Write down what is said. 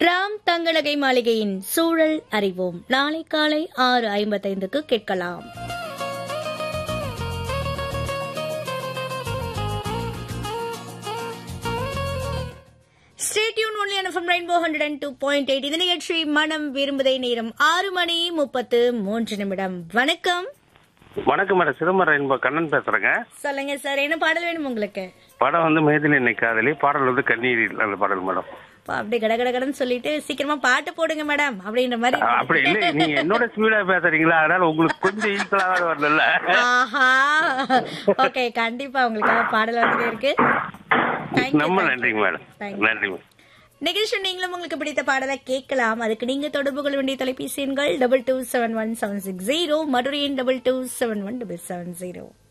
ராம் தங்களகை மாளிகையின் சூழல் அறிவோம் நாளை காலை ஆறு ஐம்பத்தைந்துக்கு கேட்கலாம் stay tuned only FM Rainbow hundred and two point eight இந்த நிகழ்ச்சி மனம் விரும்புதை நேரம் ஆறு மணி முப்பத்து மூன்று நிமிடம் வணக்கம் வணக்கம் மேடம் சிதம்பரம் என்ப கண்ணன் பேசுறேங்க சொல்லுங்க சார் என்ன பாடல் வேணும் உங்களுக்கு படம் வந்து மேதில் என்னை காதலி பாடல் வந்து கண்ணீர் அந்த பாடல் மேடம் அப்பா, அப்படியே கட கட கடன்னு சொல்லிட்டு சீக்கிரமா பாட்டு போடுங்க மேடம் அப்படின்ற மாதிரி அஹ் அப்படி இல்லை நீங்க என்னோட ஸ்பீடா பேசுறீங்களா அதனால உங்களுக்கு கொஞ்சம் ஈக்குவலாக வரல ஆஹா ஓகே கண்டிப்பா உங்களுக்காக பாடல் வந்துட்டே இருக்கு Thank you, ரொம்ப thank you. நன்றிங்க மேடம் Thank you. நன்றி மேடம் நிகழ்ச்சி நீங்களும் உங்களுக்கு பிடித்த பாடலை கேட்கலாம் அதுக்கு நீங்க தொடர்பு கொள்ள வேண்டிய தொலைபேசி எண்கள் double two seven one seven six zero Madurai எண் double two seven one double seven zero